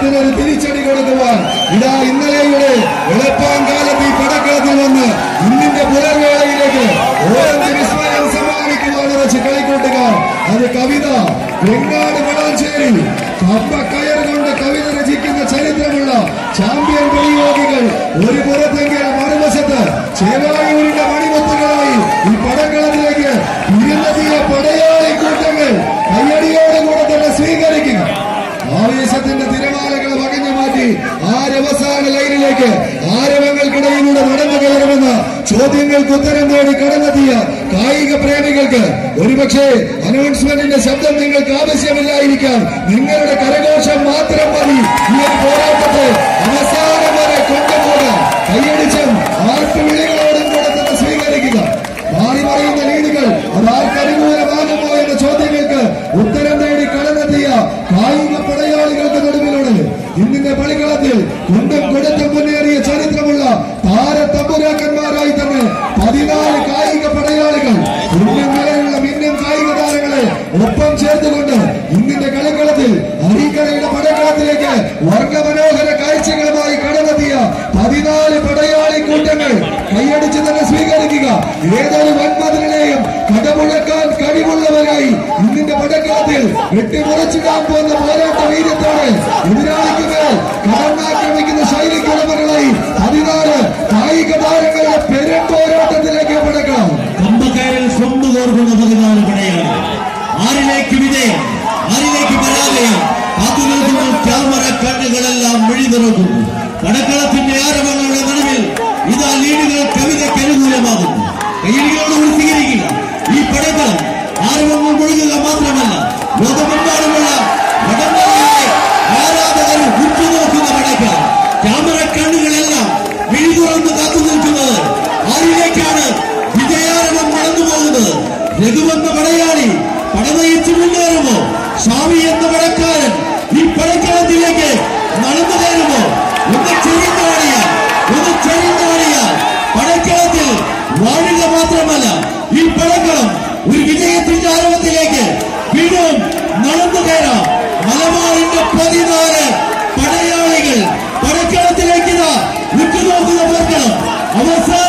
വിജയത്തിന് ഒരു തിരിച്ചടി കൊടുക്കുവാൻ ഇതാ ഇന്നലെയുടെ എളുപ്പാങ്കാലത്ത് ഈ പടക്കളത്തിൽ വന്ന് ഇന്നിന്റെ പുലർവേളയിലേക്ക് ഓരോ വിസ്മയം സമ്മാനിക്കുവാൻ വെച്ച് കളിക്കൂട്ടുകാർ അത് കവിത വെങ്ങാട് വളാഞ്ചേരി കമ്പക്കയർ കൊണ്ട് കവിത രചിക്കുന്ന ചരിത്രമുള്ള ചാമ്പ്യൻ പ്രതിയോഗികൾ ഒരു പുറത്തെങ്കിൽ മറുവശത്ത് ചേവായൂരിന്റെ മണിമുത്തുകളായി ഈ പടക്കളത്തിലേക്ക് ഇരുന്നതിയ പടയാളി കൂട്ടങ്ങൾ കയ്യടിയോടുകൂടെ തന്നെ സ്വീകരിക്കുക ആവേശത്തിന്റെ തിരമാലകൾ വകഞ്ഞു മാറ്റി ആരവസാന ലൈനിലേക്ക് ആരവങ്ങൾക്കിടയിലൂടെ നടന്നു കയറുമെന്ന ചോദ്യങ്ങൾക്ക് ഉത്തരം തേടി കടന്നെത്തിയ കായിക പ്രേമികൾക്ക് ഒരുപക്ഷെ അനൗൺസ്മെന്റിന്റെ ശബ്ദം നിങ്ങൾക്ക് ആവശ്യമില്ലായിരിക്കാം നിങ്ങളുടെ കരഘോഷം മാത്രം മതി ഈ ഒരു പോരാട്ടത്തെ അവസാനം വരെ കൊണ്ടുപോകാൻ കൈയടിച്ചും ആർപ്പുവിളികളോടും കൂടെ തന്നെ സ്വീകരിക്കുക മാറി മറിയുന്ന ലീഡുകൾ അത് ആർക്ക് അനുകൂലമാകുമോ എന്ന ചോദ്യങ്ങൾക്ക് ഉത്തരം തേടി കടന്നെത്തിയ കായിക പടയാളികൾക്ക് നടുവിലൂടെ ഇന്നിന്റെ കളിക്കളത്തിൽ കുണ്ടും കൊടുത്തും മുന്നേറിയ ചരിത്രമുള്ള താരത്തമ്പുരാക്കന്മാരായി തന്നെ പതിനാല് കായിക പടയാളികൾ കുഞ്ഞം നിലയിലുള്ള മിന്നും കായിക താരങ്ങളെ ഒപ്പം ചേർത്തുകൊണ്ട് ഇന്നിന്റെ കളിക്കളത്തിൽ അരീക്കരയുടെ പടക്കളത്തിലേക്ക് വർഗമനോഹര കാഴ്ചകളുമായി കടന്നെത്തിയ പതിനാല് പടയാളി കൂട്ടങ്ങൾ കൈയടിച്ച് തന്നെ സ്വീകരിക്കുക ഏതൊരു വൻമതിലിനെയും കടമുഴക്കാൻ കഴിവുള്ളവരായി ഇന്നിന്റെ പടക്കളത്തിൽ വെട്ടിമുറച്ചിടാൻ പോകുന്ന പോരാട്ട വീര്യത്തോടെ എതിരാളിക്ക് മേൽ കടന്നാക്രമിക്കുന്ന ശൈലിക്കുള്ളവர்களായി പതിനാല് കായിക താരങ്ങളുടെ പെരും പോരാട്ടത്തിലേക്ക് പടക്കണം കമ്പക്കയറിൽ സ്വന്തം കോർക്കുന്ന പതിനാല് പടയാണ് ആരിലേക്ക് വിജയം ആരിലേക്ക് പരാജയം കാത്തു നിൽക്കുന്ന ക്യാമറ കണ്ണുകളെല്ലാം മിഴി തുറക്കുന്നു പടക്കളത്തിന്റെ ആരവങ്ങളുടെ നടുവിൽ ഇതാ ലീഡുകൾ കവിതയ്ക്ക് അനുകൂലമാകുന്നു കയ്യടികളോട് സ്വീകരിക്കുക ഈ പടക്കളം ആരവങ്ങൾ മുഴുകുക മാത്രമല്ല ലോകമെമ്പാടുമുള്ള വടംവലിയുടെ ആരാധകർ ഉറ്റുനോക്കുന്ന പടക്കളം ക്യാമറ കണ്ണുകളെല്ലാം മിഴി തുറന്ന് കാത്തു നിൽക്കുന്നത് ആരിലേക്കാണ് വിജയാരവം നടന്നു പോകുന്നത് രഘുവെന്ന പടയാളി പടനയിച്ചു മുന്നേറുമോ സ്വാമി എന്ന പടക്കാരൻ ഈ പടക്കളത്തിലേക്ക് നടന്നു കയറുമോ ഒന്ന് ചെറിഞ്ഞോടിയാൽ ഒന്ന് ചെറിഞ്ഞോടിയാൽ പടക്കളത്തിൽ വാഴുക മാത്രമല്ല ഈ പടക്കളം ഒരു വിജയത്തിന്റെ ആരവത്തിലേക്ക് വീണ്ടും നടന്നു കയറാം മലബാറിന്റെ പതിനാല് പടയാളികൾ പടക്കളത്തിലേക്ക് ഇതാ ഉറ്റുനോക്കുന്ന പടക്കളം അവസാന